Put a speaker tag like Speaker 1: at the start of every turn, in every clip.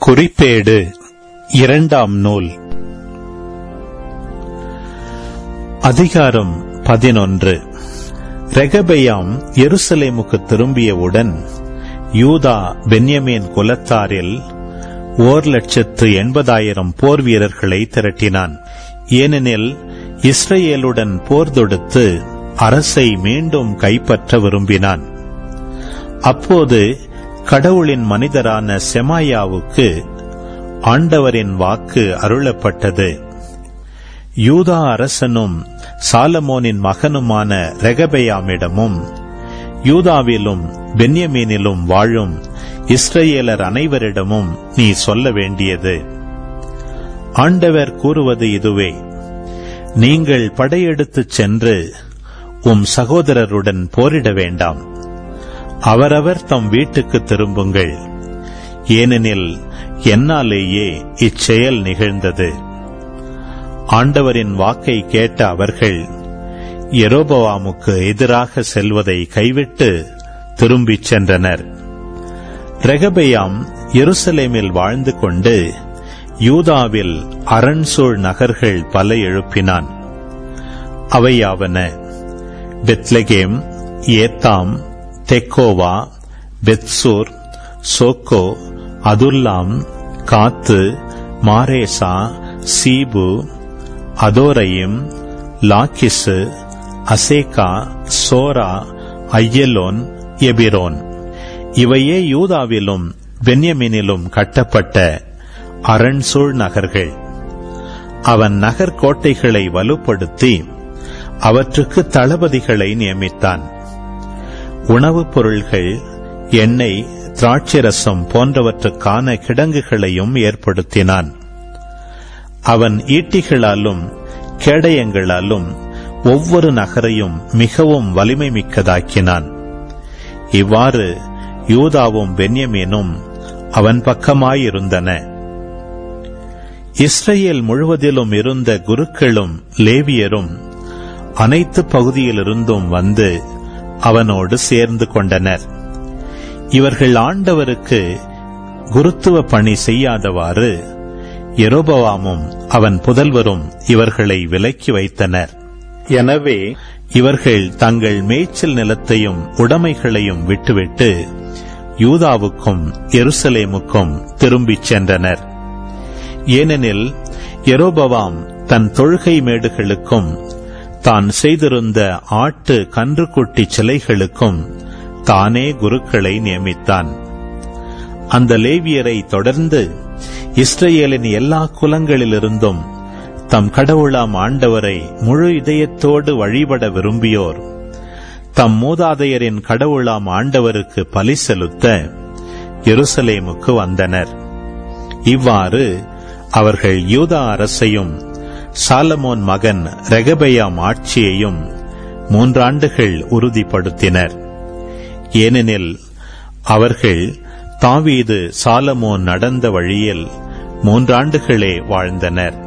Speaker 1: குறிப்பேடு இரண்டாம் நூல் அதிகாரம் பதினொன்று ரெகபெயாம் எருசலேமுக்கு திரும்பியவுடன் யூதா பென்யமீன் குலத்தாரில் ஓர் லட்சத்து எண்பதாயிரம் போர் வீரர்களை திரட்டினான் ஏனெனில் இஸ்ரேலுடன் போர் தொடுத்து அரசை மீண்டும் கைப்பற்ற விரும்பினான் அப்போது கடவுளின் மனிதரான செமாயாவுக்கு ஆண்டவரின் வாக்கு அருளப்பட்டது யூதா அரசனும் சாலமோனின் மகனுமான ரெகபெயாமிடமும் யூதாவிலும் பென்யமீனிலும் வாழும் இஸ்ரேலர் அனைவரிடமும் நீ சொல்ல வேண்டியது ஆண்டவர் கூறுவது இதுவே நீங்கள் படையெடுத்துச் சென்று உம் சகோதரருடன் போரிட வேண்டாம் அவரவர் தம் வீட்டுக்கு திரும்புங்கள் ஏனெனில் என்னாலேயே இச்செயல் நிகழ்ந்தது ஆண்டவரின் வாக்கை கேட்ட அவர்கள் எரோபவாமுக்கு எதிராக செல்வதை கைவிட்டு திரும்பிச் சென்றனர் ரெகபெயாம் எருசலேமில் வாழ்ந்து கொண்டு யூதாவில் அரண்சூழ் நகர்கள் பல எழுப்பினான் அவையாவன Bethlehem Etam Tekoa Bethzur Soco Adullam Gath மாரேசா சீபு அதோரையும் லாக்கிசு அசேகா சோரா ஐயலோன் Hebron இவையே யூதாவிலும் பென்யமினிலும் கட்டப்பட்ட அரண்சூழ் நகர்கள் அவன் நகர்கோட்டைகளை வலுப்படுத்தி அவற்றுக்கு தளபதிகளை நியமித்தான் உணவுப் பொருள்கள் எண்ணெய் திராட்சரசம் போன்றவற்றுக்கான கிடங்குகளையும் ஏற்படுத்தினான் அவன் ஈட்டிகளாலும் கேடயங்களாலும் ஒவ்வொரு நகரையும் மிகவும் வலிமை மிக்கதாக்கினான் இவ்வாறு யூதாவும் பென்யமீனும் அவன் பக்கமாயிருந்தன இஸ்ரேல் முழுவதிலும் இருந்த குருக்களும் லேவியரும் அனைத்து பகுதியிலிருந்தும் வந்து அவனோடு சேர்ந்து கொண்டனர் இவர்கள் ஆண்டவருக்கு குருத்துவ பணி செய்யாதவாறு எரோபவாமும் அவன் புதல்வரும் இவர்களை விலக்கி வைத்தனர் எனவே இவர்கள் தங்கள் மேய்ச்சல் நிலத்தையும் உடைமைகளையும் விட்டுவிட்டு யூதாவுக்கும் எருசலேமுக்கும் திரும்பிச் சென்றனர் ஏனெனில் எரோபவாம் தன் தொழுகை மேடுகளுக்கும் தான் செய்திருந்த ஆட்டு கன்றுக்குட்டி சிலைகளுக்கும் தானே குருக்களை நியமித்தான் அந்த லேவியரை தொடர்ந்து இஸ்ரேலின் எல்லா குலங்களிலிருந்தும் தம் கடவுளாம் ஆண்டவரை முழு இதயத்தோடு வழிபட விரும்பியோர் தம் மூதாதையரின் கடவுளாம் ஆண்டவருக்கு பலி செலுத்த எருசலேமுக்கு வந்தனர் இவ்வாறு அவர்கள் யூதா அரசையும் சாலமோன் மகன் ரெகபெயாம் ஆட்சியையும் மூன்றாண்டுகள் உறுதிப்படுத்தினர் ஏனெனில் அவர்கள் தாவீது சாலமோன் நடந்த வழியில் மூன்றாண்டுகளே வாழ்ந்தனர்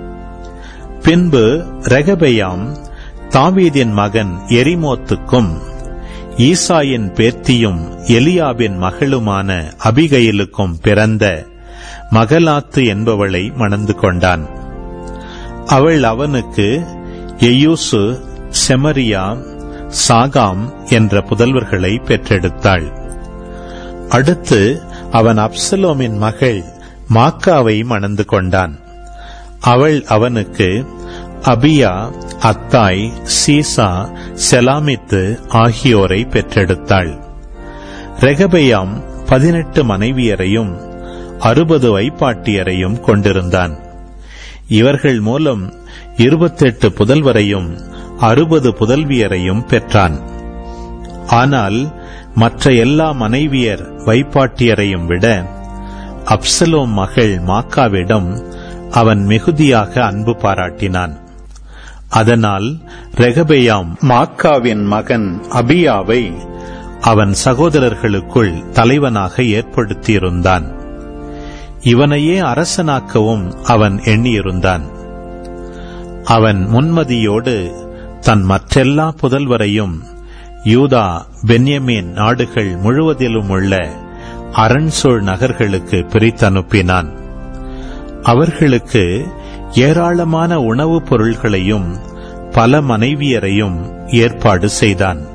Speaker 1: பின்பு ரெகபெயாம் தாவீதின் மகன் எரிமோத்துக்கும் ஈசாயின் பேத்தியும் எலியாவின் மகளுமான அபிகையிலுக்கும் பிறந்த மகலாத்து என்பவளை மணந்து கொண்டான் அவள் அவனுக்கு எயூசு செமரியா சாகாம் என்ற புதல்வர்களை பெற்றெடுத்தாள் அடுத்து அவன் அப்சலோமின் மகள் மாக்காவை மணந்து கொண்டான் அவள் அவனுக்கு அபியா அத்தாய் சீசா செலாமித்து ஆகியோரை பெற்றெடுத்தாள் ரெகபெயாம் பதினெட்டு மனைவியரையும் அறுபது வைப்பாட்டியரையும் கொண்டிருந்தான் இவர்கள் மூலம் இருபத்தெட்டு புதல்வரையும் அறுபது புதல்வியரையும் பெற்றான் ஆனால் மற்ற எல்லா மனைவியர் வைப்பாட்டியரையும் விட அப்சலோம் மகள் மாக்காவிடம் அவன் மிகுதியாக அன்பு பாராட்டினான் அதனால் ரெகபெயாம் மாக்காவின் மகன் அபியாவை அவன் சகோதரர்களுக்குள் தலைவனாக ஏற்படுத்தியிருந்தான் இவனையே அரசனாக்கவும் அவன் எண்ணியிருந்தான் அவன் முன்மதியோடு தன் மற்றெல்லா புதல்வரையும் யூதா பென்யமீன் நாடுகள் முழுவதிலும் உள்ள அரண்சோழ் நகர்களுக்கு பிரித்தனுப்பினான் அவர்களுக்கு ஏராளமான உணவுப் பொருள்களையும் பல மனைவியரையும் ஏற்பாடு செய்தான்